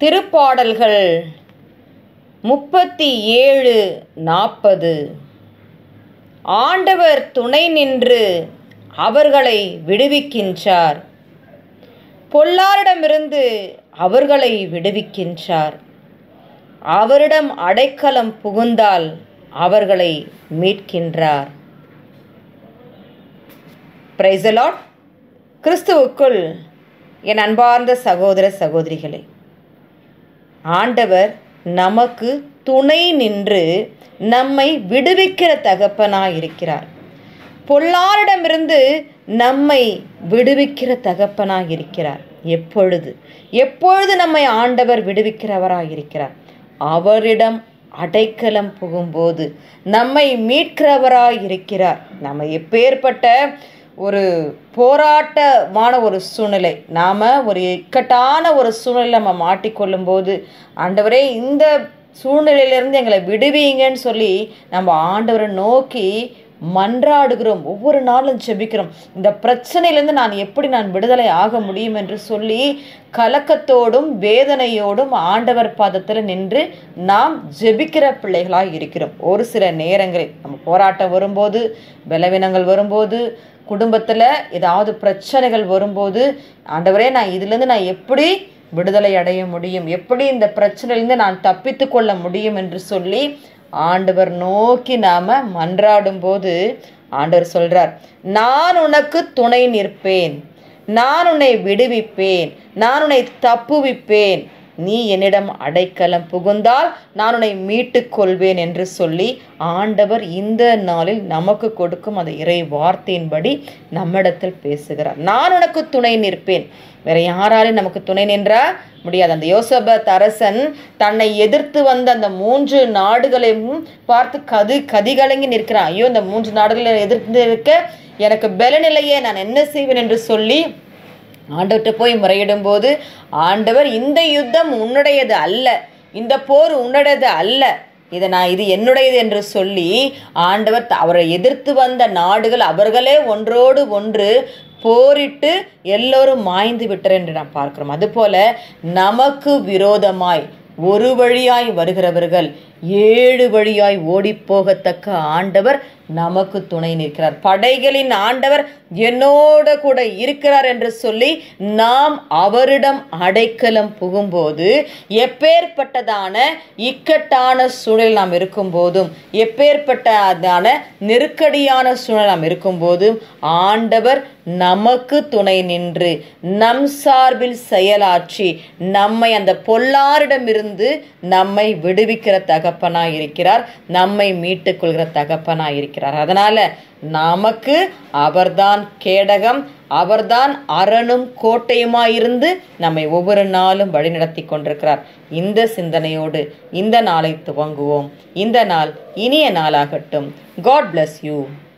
திருப்பாடல்கள் முப்பத்தி ஏழு நாற்பது ஆண்டவர் துணை நின்று அவர்களை விடுவிக்கின்றார் பொல்லாரிடமிருந்து அவர்களை விடுவிக்கின்றார் அவரிடம் அடைக்கலம் புகுந்தால் அவர்களை மீட்கின்றார் பிரைசலாட் கிறிஸ்துவுக்குள் என் அன்பார்ந்த சகோதர சகோதரிகளே ஆண்டவர் நமக்கு துணை நின்று நம்மை விடுவிக்கிற தகப்பனாய் இருக்கிறார் பொல்லாரிடமிருந்து நம்மை விடுவிக்கிற தகப்பனாய் இருக்கிறார் எப்பொழுது எப்பொழுது நம்மை ஆண்டவர் விடுவிக்கிறவராய் இருக்கிறார் அவரிடம் அடைக்கலம் புகும்போது நம்மை மீட்கிறவராய் இருக்கிறார் நம்ம எப்பேற்பட்ட ஒரு போராட்டமான ஒரு சூழ்நிலை நாம் ஒரு இக்கட்டான ஒரு சூழ்நிலை நம்ம மாட்டிக்கொள்ளும் போது ஆண்டவரே இந்த சூழ்நிலையிலிருந்து எங்களை விடுவீங்கன்னு சொல்லி நம்ம ஆண்டவரை நோக்கி மன்றாடுகிறோம் ஒவ்வொரு நாளும் ஜெபிக்கிறோம் இந்த பிரச்சனையிலேருந்து நான் எப்படி நான் விடுதலை ஆக முடியும் என்று சொல்லி கலக்கத்தோடும் வேதனையோடும் ஆண்டவர் பாதத்தில் நின்று நாம் ஜெபிக்கிற பிள்ளைகளாக இருக்கிறோம் ஒரு சில நேரங்களில் நம்ம போராட்டம் வரும்போது பலவீனங்கள் வரும்போது குடும்பத்தில் ஏதாவது பிரச்சனைகள் வரும்போது ஆண்டவரே நான் இதுலேருந்து நான் எப்படி விடுதலை அடைய முடியும் எப்படி இந்த பிரச்சனையிலேருந்து நான் தப்பித்து கொள்ள முடியும் என்று சொல்லி ஆண்டவர் நோக்கி நாம மன்றாடும் போது ஆண்டவர் சொல்றார் நான் உனக்கு துணை நிற்பேன் நான் உன்னை விடுவிப்பேன் நான் உன்னை தப்புவிப்பேன் நீ என்னிடம் அடைக்கலம் புகுந்தால் நான் உன்னை மீட்டுக் கொள்வேன் என்று சொல்லி ஆண்டவர் இந்த நாளில் நமக்கு கொடுக்கும் அந்த இறை வார்த்தையின்படி நம்மிடத்தில் பேசுகிறார் நான் உனக்கு துணை நிற்பேன் வேற யாராலும் நமக்கு துணை நின்றா முடியாது அந்த யோசபத் அரசன் தன்னை எதிர்த்து வந்த அந்த மூன்று நாடுகளையும் பார்த்து கது கதிகலங்கி நிற்கிறான் ஐயோ இந்த மூன்று நாடுகளை எதிர்த்து இருக்க எனக்கு பலனிலையே நான் என்ன செய்வேன் என்று சொல்லி ஆண்டவர்கிட்ட போய் முறையிடும் போது ஆண்டவர் இந்த யுத்தம் உன்னுடையது அல்ல இந்த போர் உன்னுடையது அல்ல இதை நான் இது என்னுடையது என்று சொல்லி ஆண்டவர் அவரை எதிர்த்து வந்த நாடுகள் அவர்களே ஒன்றோடு ஒன்று போரிட்டு எல்லோரும் மாய்ந்து விட்டர் என்று நாம் பார்க்கிறோம் அதுபோல நமக்கு விரோதமாய் ஒரு வழியாய் வருகிறவர்கள் ஏழு வழியாய் ஓடிப்போகத்தக்க ஆண்டவர் நமக்கு துணை நிற்கிறார் படைகளின் ஆண்டவர் என்னோட கூட இருக்கிறார் என்று சொல்லி நாம் அவரிடம் அடைக்கலம் புகும்போது எப்பேற்பட்டதான இக்கட்டான சூழல் நாம் இருக்கும்போதும் எப்பேற்பட்டதான நெருக்கடியான சூழல் நாம் இருக்கும்போதும் ஆண்டவர் நமக்கு துணை நின்று நம் சார்பில் செயலாற்றி நம்மை அந்த பொல்லாரிடமிருந்து நம்மை விடுவிக்கிற தகப்பனாய் இருக்கிறார் நம்மை மீட்டுக் கொள்கிற தகப்பனாய் இருக்கிறார் அதனால நமக்கு அவர்தான் கேடகம் அவர்தான் அரணும் கோட்டையுமாயிருந்து நம்மை ஒவ்வொரு நாளும் வழிநடத்தி கொண்டிருக்கிறார் இந்த சிந்தனையோடு இந்த நாளை துவங்குவோம் இந்த நாள் இனிய நாளாகட்டும் காட் bless யூ